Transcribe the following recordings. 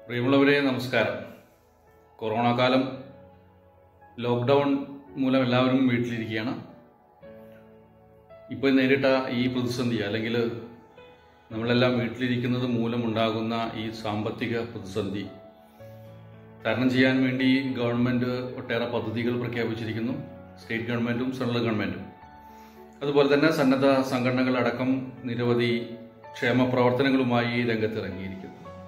പ്രിയമുള്ളവരെ നമസ്കാരം കൊറോണ കാലം ലോക്ക്ഡൗൺ മൂലം എല്ലാവരും വീട്ടിലിരിക്കുകയാണ് ഇപ്പോൾ നേരിട്ട ഈ പ്രതിസന്ധി അല്ലെങ്കിൽ നമ്മളെല്ലാം വീട്ടിലിരിക്കുന്നത് മൂലമുണ്ടാകുന്ന ഈ സാമ്പത്തിക പ്രതിസന്ധി തരണം ചെയ്യാൻ വേണ്ടി ഗവൺമെൻറ് ഒട്ടേറെ പദ്ധതികൾ പ്രഖ്യാപിച്ചിരിക്കുന്നു സ്റ്റേറ്റ് ഗവൺമെൻറ്റും സെൻട്രൽ ഗവൺമെൻറ്റും അതുപോലെ തന്നെ സന്നദ്ധ സംഘടനകളടക്കം നിരവധി ക്ഷേമ പ്രവർത്തനങ്ങളുമായി രംഗത്തിറങ്ങിയിരിക്കുന്നു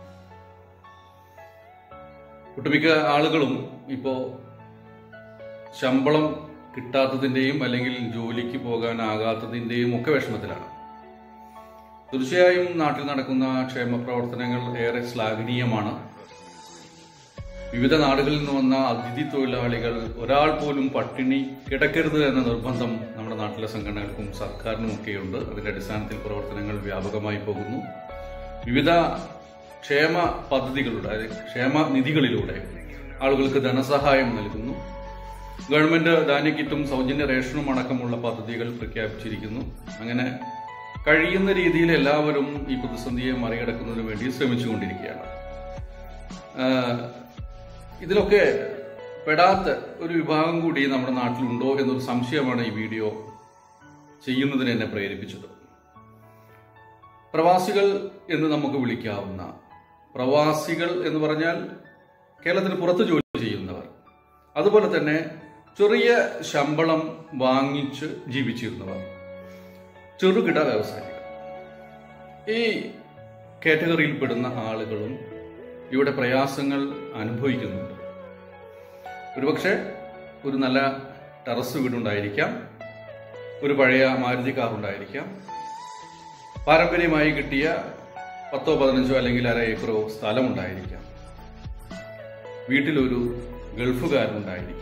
ഒട്ടുമിക്ക ആളുകളും ഇപ്പോൾ ശമ്പളം കിട്ടാത്തതിൻ്റെയും അല്ലെങ്കിൽ ജോലിക്ക് പോകാനാകാത്തതിൻ്റെയും ഒക്കെ വിഷമത്തിലാണ് തീർച്ചയായും നാട്ടിൽ നടക്കുന്ന ക്ഷേമ പ്രവർത്തനങ്ങൾ ഏറെ ശ്ലാഘനീയമാണ് വിവിധ നാടുകളിൽ നിന്ന് വന്ന അതിഥി തൊഴിലാളികൾ ഒരാൾ പോലും പട്ടിണി കിടക്കരുത് എന്ന നിർബന്ധം നമ്മുടെ നാട്ടിലെ സംഘടനകൾക്കും സർക്കാരിനും ഒക്കെയുണ്ട് അതിന്റെ അടിസ്ഥാനത്തിൽ പ്രവർത്തനങ്ങൾ വ്യാപകമായി പോകുന്നു വിവിധ ക്ഷേമ പദ്ധതികളുടെ അതായത് ക്ഷേമ നിധികളിലൂടെ ആളുകൾക്ക് ധനസഹായം നൽകുന്നു ഗവൺമെന്റ് ധാന്യക്കിറ്റും സൗജന്യ റേഷനും അടക്കമുള്ള പദ്ധതികൾ പ്രഖ്യാപിച്ചിരിക്കുന്നു അങ്ങനെ കഴിയുന്ന രീതിയിൽ എല്ലാവരും ഈ പ്രതിസന്ധിയെ മറികടക്കുന്നതിന് വേണ്ടി ശ്രമിച്ചുകൊണ്ടിരിക്കുകയാണ് ആഹ് ഇതിലൊക്കെ പെടാത്ത ഒരു വിഭാഗം കൂടി നമ്മുടെ നാട്ടിലുണ്ടോ എന്നൊരു സംശയമാണ് ഈ വീഡിയോ ചെയ്യുന്നതിന് എന്നെ പ്രേരിപ്പിച്ചത് പ്രവാസികൾ എന്ന് നമുക്ക് വിളിക്കാവുന്ന പ്രവാസികൾ എന്ന് പറഞ്ഞാൽ കേരളത്തിന് പുറത്ത് ജോലി ചെയ്യുന്നവർ അതുപോലെ തന്നെ ചെറിയ ശമ്പളം വാങ്ങിച്ച് ജീവിച്ചിരുന്നവർ ചെറുകിട വ്യവസായികൾ ഈ കാറ്റഗറിയിൽപ്പെടുന്ന ആളുകളും ഇവിടെ പ്രയാസങ്ങൾ അനുഭവിക്കുന്നുണ്ട് ഒരുപക്ഷെ ഒരു നല്ല ടെറസ് വീടുണ്ടായിരിക്കാം ഒരു പഴയ മാരുതി കാർ ഉണ്ടായിരിക്കാം പാരമ്പര്യമായി കിട്ടിയ പത്തോ പതിനഞ്ചോ അല്ലെങ്കിൽ അര ഏക്കറോ സ്ഥലം ഉണ്ടായിരിക്കാം വീട്ടിലൊരു ഗൾഫുകാരനുണ്ടായിരിക്കാം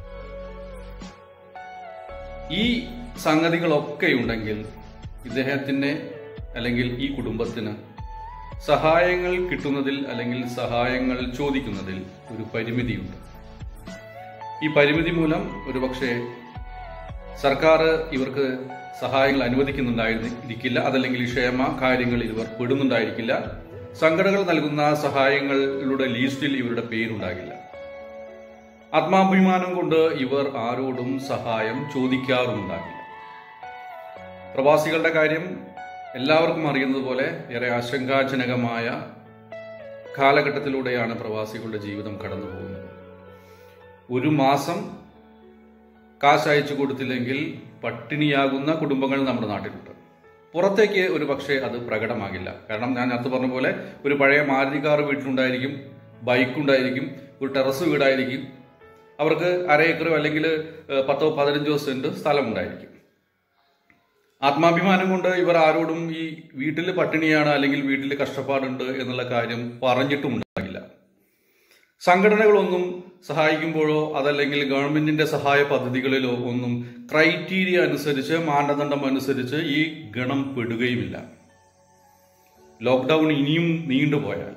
ഈ സംഗതികളൊക്കെ ഉണ്ടെങ്കിൽ ഇദ്ദേഹത്തിന് അല്ലെങ്കിൽ ഈ കുടുംബത്തിന് സഹായങ്ങൾ കിട്ടുന്നതിൽ അല്ലെങ്കിൽ സഹായങ്ങൾ ചോദിക്കുന്നതിൽ ഒരു പരിമിതിയുണ്ട് ഈ പരിമിതി മൂലം ഒരുപക്ഷെ സർക്കാർ ഇവർക്ക് സഹായങ്ങൾ അനുവദിക്കുന്നുണ്ടായിരിക്കില്ല അതല്ലെങ്കിൽ ഈ ക്ഷേമ കാര്യങ്ങളിൽ ഇവർ പെടുന്നുണ്ടായിരിക്കില്ല സംഘടനകൾ നൽകുന്ന സഹായങ്ങളുടെ ലീസ്റ്റിൽ ഇവരുടെ പേരുണ്ടാകില്ല ആത്മാഭിമാനം കൊണ്ട് ഇവർ ആരോടും സഹായം ചോദിക്കാറുമുണ്ടാകില്ല പ്രവാസികളുടെ കാര്യം എല്ലാവർക്കും അറിയുന്നത് പോലെ ഏറെ ആശങ്കാജനകമായ കാലഘട്ടത്തിലൂടെയാണ് പ്രവാസികളുടെ ജീവിതം കടന്നു പോകുന്നത് ഒരു മാസം കാശ് അയച്ചു കൊടുത്തില്ലെങ്കിൽ പട്ടിണിയാകുന്ന കുടുംബങ്ങൾ നമ്മുടെ നാട്ടിലുണ്ട് പുറത്തേക്ക് ഒരു പക്ഷേ അത് പ്രകടമാകില്ല കാരണം ഞാൻ നേരത്തെ പറഞ്ഞ പോലെ ഒരു പഴയ മാരുതി കാർ വീട്ടിലുണ്ടായിരിക്കും ബൈക്ക് ഉണ്ടായിരിക്കും ഒരു ടെറസ് വീടായിരിക്കും അവർക്ക് അര ഏക്കറോ അല്ലെങ്കിൽ ഏഹ്, പത്തോ പതിനഞ്ചോ സെന്റ് സ്ഥലമുണ്ടായിരിക്കും ആത്മാഭിമാനം കൊണ്ട് ഇവർ ആരോടും ഈ വീട്ടിൽ പട്ടിണിയാണ് അല്ലെങ്കിൽ വീട്ടിൽ കഷ്ടപ്പാടുണ്ട് എന്നുള്ള കാര്യം പറഞ്ഞിട്ടും ഉണ്ടാകില്ല സംഘടനകളൊന്നും സഹായിക്കുമ്പോഴോ അതല്ലെങ്കിൽ ഗവൺമെന്റിന്റെ സഹായ പദ്ധതികളിലോ ഒന്നും ക്രൈറ്റീരിയ അനുസരിച്ച് മാനദണ്ഡം അനുസരിച്ച് ഈ ഗണം പെടുകയുമില്ല ലോക്ക്ഡൌൺ ഇനിയും നീണ്ടുപോയാൽ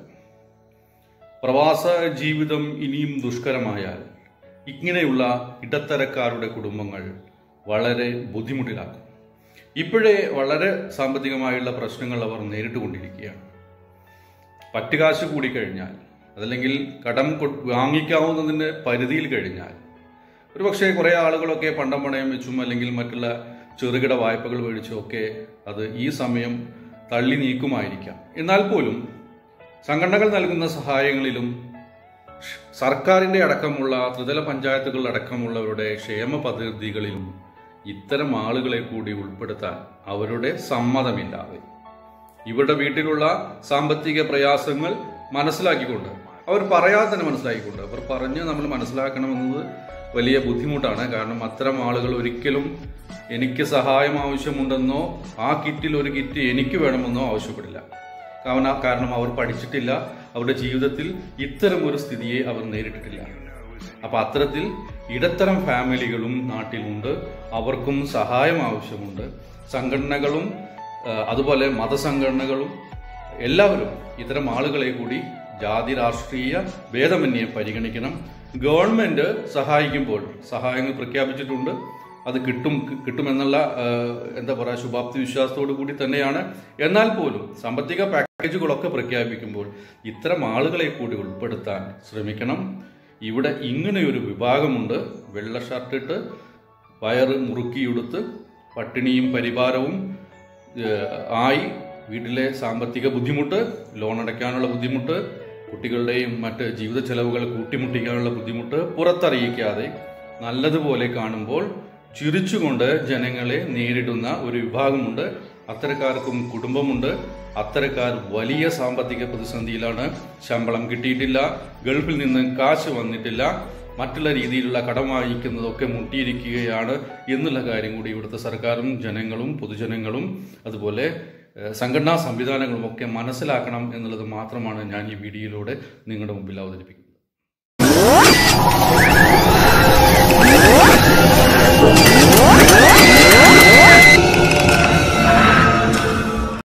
പ്രവാസ ജീവിതം ഇനിയും ദുഷ്കരമായാൽ ഇങ്ങനെയുള്ള ഇടത്തരക്കാരുടെ കുടുംബങ്ങൾ വളരെ ബുദ്ധിമുട്ടിലാക്കും ഇപ്പോഴേ വളരെ സാമ്പത്തികമായുള്ള പ്രശ്നങ്ങൾ അവർ നേരിട്ടുകൊണ്ടിരിക്കുകയാണ് പറ്റുകാശ് കൂടിക്കഴിഞ്ഞാൽ അതല്ലെങ്കിൽ കടം കൊ- വാങ്ങിക്കാവുന്നതിന്റെ പരിധിയിൽ കഴിഞ്ഞാൽ ഒരുപക്ഷെ കുറെ ആളുകളൊക്കെ പണ്ടം പണയം വെച്ചും അല്ലെങ്കിൽ മറ്റുള്ള ചെറുകിട വായ്പകൾ മേടിച്ചും ഒക്കെ അത് ഈ സമയം തള്ളി നീക്കുമായിരിക്കാം എന്നാൽ പോലും സംഘടനകൾ നൽകുന്ന സഹായങ്ങളിലും സർക്കാരിന്റെ അടക്കമുള്ള ത്രിതല പഞ്ചായത്തുകൾ അടക്കമുള്ളവരുടെ ക്ഷേമ പദ്ധതികളിലും ഇത്തരം ആളുകളെ കൂടി ഉൾപ്പെടുത്താൻ അവരുടെ സമ്മതമില്ലാതെ ഇവരുടെ വീട്ടിലുള്ള സാമ്പത്തിക പ്രയാസങ്ങൾ മനസ്സിലാക്കിക്കൊണ്ട് അവർ പറയാതെ തന്നെ മനസ്സിലാക്കിക്കൊണ്ട് അവർ പറഞ്ഞ് നമ്മൾ മനസ്സിലാക്കണമെന്നത് വലിയ ബുദ്ധിമുട്ടാണ് കാരണം അത്തരം ആളുകൾ ഒരിക്കലും എനിക്ക് സഹായം ആവശ്യമുണ്ടെന്നോ ആ കിറ്റിൽ ഒരു കിറ്റ് എനിക്ക് വേണമെന്നോ ആവശ്യപ്പെടില്ല കാരണം കാരണം അവർ പഠിച്ചിട്ടില്ല അവരുടെ ജീവിതത്തിൽ ഇത്തരം ഒരു സ്ഥിതിയെ അവർ നേരിട്ടിട്ടില്ല അപ്പൊ അത്തരത്തിൽ ഇടത്തരം ഫാമിലികളും നാട്ടിലുണ്ട് അവർക്കും സഹായം ആവശ്യമുണ്ട് സംഘടനകളും ആ, അതുപോലെ മതസംഘടനകളും എല്ലാവരും ഇത്തരം ആളുകളെ കൂടി ജാതി രാഷ്ട്രീയ ഭേദമന്യേ പരിഗണിക്കണം ഗവൺമെന്റ് സഹായിക്കുമ്പോൾ സഹായങ്ങൾ പ്രഖ്യാപിച്ചിട്ടുണ്ട് അത് കിട്ടും കിട്ടുമെന്നുള്ള ആ, എന്താ പറയുക ശുഭാപ്തി വിശ്വാസത്തോടു കൂടി തന്നെയാണ് എന്നാൽ പോലും സാമ്പത്തിക പാക്കേജ് പാക്കേജുകളൊക്കെ പ്രഖ്യാപിക്കുമ്പോൾ ഇത്തരം ആളുകളെ കൂടി ഉൾപ്പെടുത്താൻ ശ്രമിക്കണം ഇവിടെ ഇങ്ങനെയൊരു വിഭാഗമുണ്ട് വെള്ള ഷർട്ടിട്ട് വയറ് മുറുക്കിയെടുത്ത് പട്ടിണിയും പരിവാരവും ഏഹ്, ആയി വീട്ടിലെ സാമ്പത്തിക ബുദ്ധിമുട്ട് ലോൺ അടയ്ക്കാനുള്ള ബുദ്ധിമുട്ട് കുട്ടികളുടെയും മറ്റ് ജീവിത ചെലവുകൾ കൂട്ടിമുട്ടിക്കാനുള്ള ബുദ്ധിമുട്ട് പുറത്തറിയിക്കാതെ നല്ലതുപോലെ കാണുമ്പോൾ ചിരിച്ചുകൊണ്ട് ജനങ്ങളെ നേരിടുന്ന ഒരു വിഭാഗമുണ്ട് അത്തരക്കാർക്കും കുടുംബമുണ്ട് അത്തരക്കാർ വലിയ സാമ്പത്തിക പ്രതിസന്ധിയിലാണ് ശമ്പളം കിട്ടിയിട്ടില്ല ഗൾഫിൽ നിന്ന് കാശ് വന്നിട്ടില്ല മറ്റുള്ള രീതിയിലുള്ള കടം വാങ്ങിക്കുന്നതൊക്കെ മുട്ടിയിരിക്കുകയാണ് എന്നുള്ള കാര്യം കൂടി ഇവിടുത്തെ സർക്കാരും ജനങ്ങളും പൊതുജനങ്ങളും അതുപോലെ ഏഹ്, സംഘടനാ സംവിധാനങ്ങളും ഒക്കെ മനസ്സിലാക്കണം എന്നുള്ളത് മാത്രമാണ് ഞാൻ ഈ വീഡിയോയിലൂടെ നിങ്ങളുടെ മുമ്പിൽ അവതരിപ്പിക്കുന്നത്